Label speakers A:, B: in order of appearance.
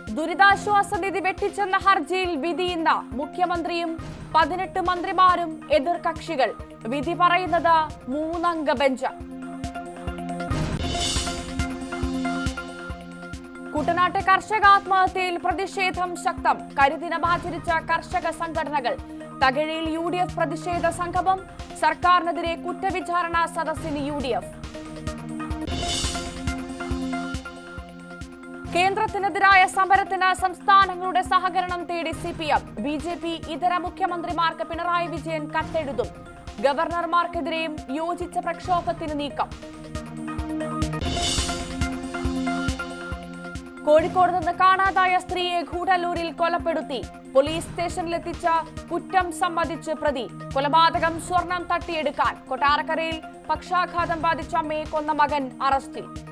A: ദുരിതാശ്വാസ നിധി വെട്ടിച്ചെന്ന ഹർജിയിൽ വിധി ഇന്ന് മുഖ്യമന്ത്രിയും പതിനെട്ട് മന്ത്രിമാരും എതിർകക്ഷികൾ വിധി പറയുന്നത് മൂന്നംഗ ബെഞ്ച് കുട്ടനാട്ടെ കർഷക ആത്മഹത്യയിൽ പ്രതിഷേധം ശക്തം കരിദിനം ആചരിച്ച കർഷക സംഘടനകൾ തകഴിയിൽ യു ഡി എഫ് പ്രതിഷേധ സംഗമം സർക്കാരിനെതിരെ കുറ്റവിചാരണ സദസ്സിന് യു ഡി എഫ് കേന്ദ്രത്തിനെതിരായ സമരത്തിന് സംസ്ഥാനങ്ങളുടെ സഹകരണം തേടി C P M B J P ഇതര മുഖ്യമന്ത്രിമാർക്ക് പിണറായി വിജയൻ കത്തെഴുതും ഗവർണർമാർക്കെതിരെയും യോജിച്ച പ്രക്ഷോഭത്തിന് നീക്കം കോഴിക്കോട് നിന്ന് കാണാതായ സ്ത്രീയെ ഗൂഢല്ലൂരിൽ കൊലപ്പെടുത്തി പോലീസ് സ്റ്റേഷനിലെത്തിച്ച കുറ്റം സമ്മതിച്ച് പ്രതി കൊലപാതകം സ്വർണം തട്ടിയെടുക്കാൻ കൊട്ടാരക്കരയിൽ പക്ഷാഘാതം ബാധിച്ച അമ്മയെ കൊന്ന മകൻ അറസ്റ്റിൽ